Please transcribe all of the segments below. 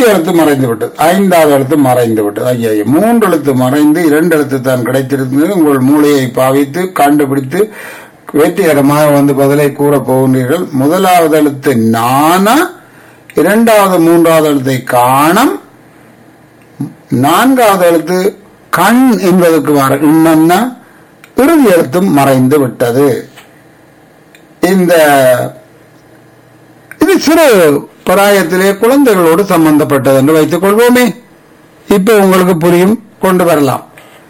எழுத்து மறைந்து விட்டது ஐந்தாவது எழுத்து மறைந்து விட்டது ஐயா ஐயா. மூன்று எழுத்து மறைந்து இரண்டு எழுத்து தான் கிடைத்திருந்தது உங்கள் மூளையை பாவித்து கண்டுபிடித்து வெற்றிகரமாக வந்து பதிலை கூற போகின்றீர்கள் முதலாவது எழுத்து நானா இரண்டாவது மூன்றாவது எழுத்தை காணம் நான்காவது எழுத்து கண் என்பதற்கு வர இன்னன்னா இறுதி எழுத்தும் மறைந்து விட்டது இந்த இது சிறு பிராயத்திலே குழந்தைகளோடு சம்பந்தப்பட்டது என்று வைத்துக் கொள்வோமே இப்ப உங்களுக்கு புரியும் கொண்டு வரலாம்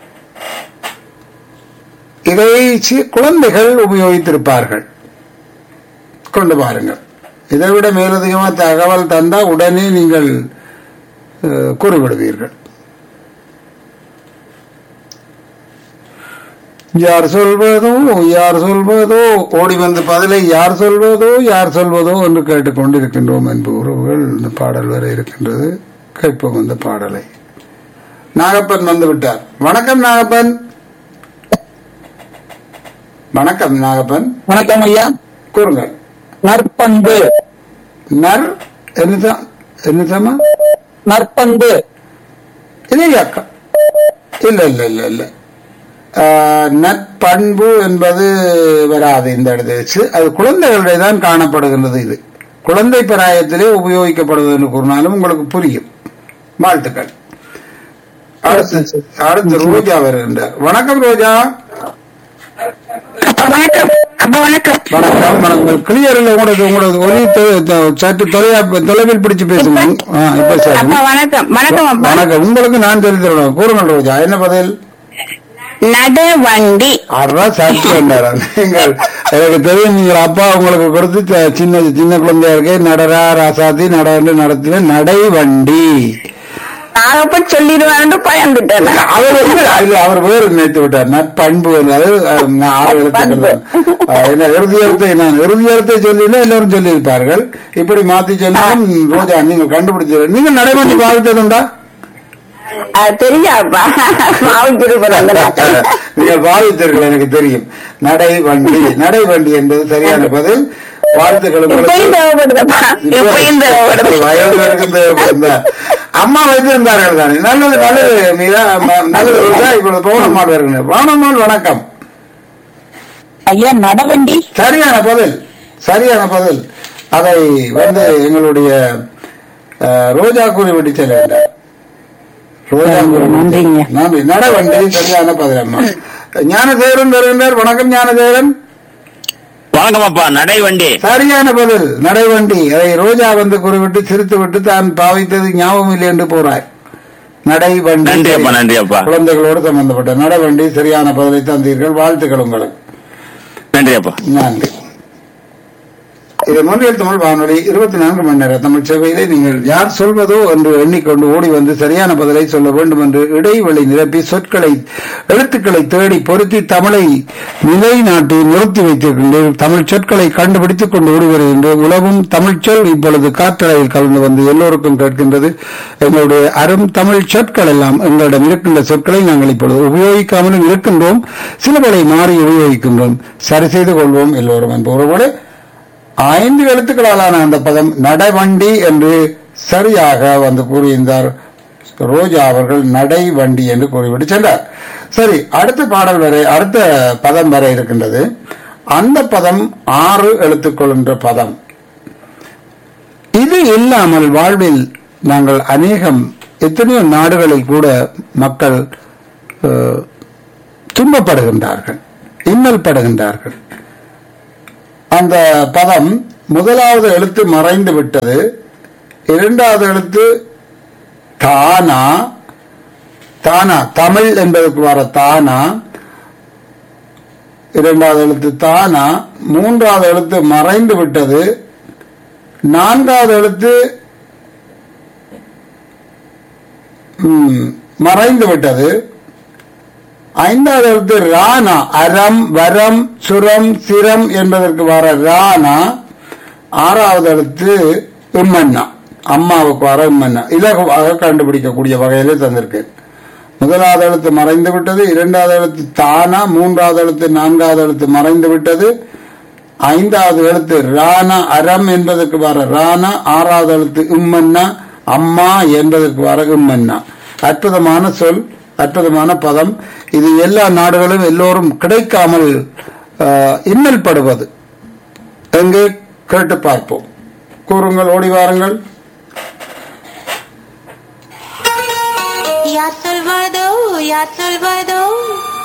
இதை சி- குழந்தைகள் உபயோகித்திருப்பார்கள் கொண்டு பாருங்கள் இதை விட மேலதிகமாக தகவல் தந்தா உடனே நீங்கள் அஹ், கூறிவிடுவீர்கள் யார் சொல்வதோ யார் சொல்வதோ ஓடி வந்து பதிலை யார் சொல்வதோ யார் சொல்வதோ என்று கேட்டுக்கொண்டிருக்கின்றோம் என்பு உறவுகள் இந்த பாடல் வரை இருக்கின்றது கேட்போம் இந்த பாடலை நாகப்பன் வந்து விட்டார் வணக்கம் நாகப்பன் வணக்கம் நாகப்பன் வணக்கம் ஐயா கூறுங்கள் நற்பண்பு நர் என்னதான் என்னதாமா நற்பண்பு இல்லையா அக்கா இல்ல இல்ல இல்ல இல்ல ஆஹ், நற்பண்பு என்பது வராது இந்த இடத்துல அது குழந்தைகளுடைய தான் காணப்படுகின்றது இது குழந்தை பிராயத்திலே உபயோகிக்கப்படுவது என்று கூறினாலும் உங்களுக்கு புரியும் வாழ்த்துக்கள் அடுத்து அடுத்து ரோஜா வருகின்றார் வணக்கம் ரோஜா வணக்கம் அப்பா வணக்கம் வணக்கம் வணக்கம் கிளியர் இல்ல உங்களது உங்களது ஒலி தொ- தொ- சற்று தொலையா தொலைவில் பிடிச்சு பேசுங்க ஆ, இப்ப சரி அப்பா வணக்கம் வணக்கம் அப்பா வணக்கம் உங்களுக்கு நான் தெரிந்து தருவேன் கூறுங்கள் ரோஜா என்ன பதில் நடவண்டி அதான் சாட்சி வந்தாரா நீங்கள் எனக்கு தெரியும் நீங்கள் அப்பா உங்களுக்கு கொடுத்து த- சின்ன சின்ன குழந்தையா இருக்கே நடரா ராசாதி நடந்து நடத்தின நடை வண்டி நாகப்பன் சொல்லிடுவான்னு பயந்துட்டேன் நான். அவர் வந்து அது அவர் வேறு நினைத்து விட்டார் நட்பண்பு அது அஹ், நான் ஆறு எழுத்துக்கள் தான். அஹ், என்ன இறுதி எழுத்தை நான் இறுதி எழுத்தை சொல்லினா எல்லாரும் சொல்லியிருப்பார்கள் இப்படி மாத்தி சொன்னாலும் ரோஜா நீங்கள் கண்டுபிடிச்சு நீங்கள் நடைபெற்று பாதித்ததுண்டா அது தெரியாப்பா மாவுச்சிருப்பேன் நீங்கள் பாதித்தீர்கள் எனக்கு தெரியும் நடை வண்டி நடை வண்டி என்பது சரியான பதில் வாழ்த்துக்கள் இப்பயும் உங்களுக்கு. தேவைப்படுதப்பா இப்பயும் தேவைப்படுது வயது வரைக்கும் தேவைப்படுதா? அம்மா வைத்திருந்தார்கள் தானே நல்லது நல்லது மீரா ம- நல்லது ரோஜா. இப்பொழுது பௌனம்மாள் வருகிறேன் பௌனம்மாள் வணக்கம் ஐயா நடவண்டி சரியான பதில் சரியான பதில் அதை வந்து எங்களுடைய அஹ், ரோஜா கூறிவிட்டு செல்ல வேண்டாம் ரோஜா கூறிவிட்டு நன்றிங்க. நன்றி நடவண்டி சரியான பதில் அம்மா ஞானசேகரன் வருகின்றார் வணக்கம் ஞானசேகரன் வணக்கம் அப்பா நடை வண்டி சரியான பதில் நடைவண்டி அதை ரோஜா வந்து குறிவிட்டு சிரித்து விட்டு தான் பாவித்தது ஞாபகம் இல்லை என்று போறார் நடைவண்டி நன்றி அப்பா நன்றி அப்பா குழந்தைகளோடு சம்பந்தப்பட்ட நடைவண்டி சரியான பதிலை தந்தீர்கள் வாழ்த்துக்கள் உங்களுக்கு நன்றி அப்பா நன்றி இது மொழியல் தமிழ் வானொலி இருபத்தி நான்கு மணி நேர தமிழ் சேவையிலே நீங்கள் யார் சொல்வதோ என்று எண்ணிக்கொண்டு ஓடி வந்து சரியான பதிலை சொல்ல வேண்டும் என்று இடைவெளி நிரப்பி சொற்களை எழுத்துக்களை தேடி பொருத்தி தமிழை நிலைநாட்டி நிறுத்தி வைத்திருக்கின்றீர்கள் தமிழ் சொற்களை கண்டுபிடித்துக் கொண்டு ஓடி வருகின்ற உலகும் தமிழ் சொல் இப்பொழுது காற்றலையில் கலந்து வந்து எல்லோருக்கும் கேட்கின்றது எங்களுடைய அரும் தமிழ் சொற்கள் எல்லாம் எங்களிடம் இருக்கின்ற சொற்களை நாங்கள் இப்பொழுது உபயோகிக்காமலும் இருக்கின்றோம் சிலவளை மாறி உபயோகிக்கின்றோம் சரி செய்து கொள்வோம் எல்லோரும் என்பவரோடு ஐந்து எழுத்துக்களாலான அந்த பதம் நடவண்டி என்று சரியாக வந்து கூறியிருந்தார் ரோஜா அவர்கள் நடை வண்டி என்று கூறிவிட்டு சென்றார் சரி அடுத்த பாடல் வரை அடுத்த பதம் வரை இருக்கின்றது அந்த பதம் ஆறு எழுத்துக்கள் என்ற பதம் இது இல்லாமல் வாழ்வில் நாங்கள் அநேகம் எத்தனையோ நாடுகளில் கூட மக்கள் அஹ், துன்பப்படுகின்றார்கள் இன்னல் படுகின்றார்கள் அந்த பதம் முதலாவது எழுத்து மறைந்து விட்டது இரண்டாவது எழுத்து தானா தானா தமிழ் என்பதற்கு வர தானா இரண்டாவது எழுத்து தானா மூன்றாவது எழுத்து மறைந்து விட்டது நான்காவது எழுத்து ம், மறைந்து விட்டது ஐந்தாவது எழுத்து ராணா அறம் வரம் சுரம் சிரம் என்பதற்கு வர ராணா ஆறாவது எழுத்து இம்மன்னா அம்மாவுக்கு வர இம்மன்னா இலகுவாக கண்டுபிடிக்கக்கூடிய வகையிலே தந்திருக்கேன் முதலாவது எழுத்து மறைந்து விட்டது இரண்டாவது எழுத்து தானா மூன்றாவது எழுத்து நான்காவது எழுத்து மறைந்து விட்டது ஐந்தாவது எழுத்து ராணா அறம் என்பதற்கு வர ராணா ஆறாவது எழுத்து இம்மன்னா அம்மா என்பதற்கு வரகும் மன்னா அற்புதமான சொல் அற்புதமான பதம் இது எல்லா நாடுகளும் எல்லோரும் கிடைக்காமல் ஆஹ், இன்னல்படுவது எங்கே கேட்டு பார்ப்போம் கூறுங்கள் ஓடி வாருங்கள் யார் சொல்வதோ யார் சொல்வதோ